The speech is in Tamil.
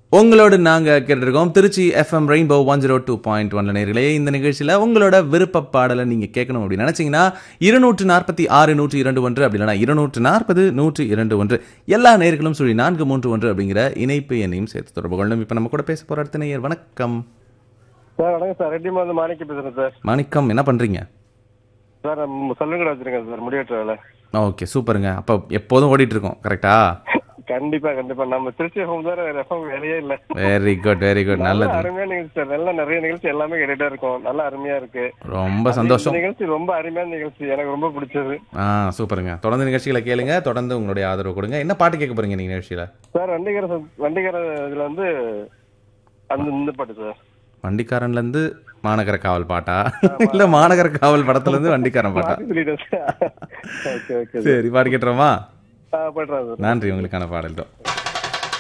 உங்களோடு நாங்க கேட்டிருக்கோம் Tiruchi FM rainbow one zero two point ஒன்ல நேர்களே இந்த நிகழ்ச்சியில உங்களோட விருப்ப பாடலை நீங்க கேட்கணும் அப்படின்னு நினைச்சீங்கன்னா இருநூற்று நாற்பத்தி ஆறு நூற்றி இரண்டு ஒன்று அப்படி இல்லைனா இருநூற்று நாற்பது நூற்றி இரண்டு ஒன்று எல்லா நேர்களும் சொல்லி நான்கு மூன்று ஒன்று அப்படிங்கிற இணைப்பு எண்ணையும் சேர்த்து தொடர்பு கொள்ளணும் இப்போ நம்ம கூட பேச போற அடுத்த நேயர் வணக்கம் சார் வணக்கம் சார் ரெட்டிமா வந்து மாணிக்க பேசுறேன் சார் மாணிக்கம் என்ன பண்றீங்க சார் நம்ம சொல்லுங்கடா வச்சிருக்கேன் சார் முடிவெற்ற வேலை ஓகே சூப்பருங்க அப்போ எப்போதும் ஓடிட்டு இருக்கோம் கரெக்டா கண்டிப்பா கண்டிப்பா நம்ம திருச்சி ஹோம் சார் வேற எஃப்எம் வேலையே இல்ல வெரி குட் வெரி குட் நல்ல நல்லது அருமையா நிகழ்ச்சி சார் நல்ல நிறைய நிகழ்ச்சி எல்லாமே கேட்டுட்டே இருக்கும் நல்ல அருமையா இருக்கு ரொம்ப சந்தோஷம் இந்த நிகழ்ச்சி ரொம்ப அருமையான நிகழ்ச்சி எனக்கு ரொம்ப பிடிச்சது ஆ சூப்பருங்க தொடர்ந்து நிகழ்ச்சிகளை கேளுங்க தொடர்ந்து உங்களுடைய ஆதரவு கொடுங்க என்ன பாட்டு கேட்க போறீங்க நீங்க நிகழ்ச்சியில சார் வண்டிகர வண்டிகர இதுல வந்து அந்த இந்த பாட்டு சார் வண்டிக்காரன்ல இருந்து மாநகர காவல் பாட்டா இல்ல மாநகர காவல் படத்துல இருந்து வண்டிக்காரன் பாட்டா மாத்தி சொல்லிட்டேன் சார் ஓகே ஓகே சரி பாட்டு கேட்டுறோமா போய்ட்றேன் சார் நன்றி உங்களுக்கான பாடல் தான்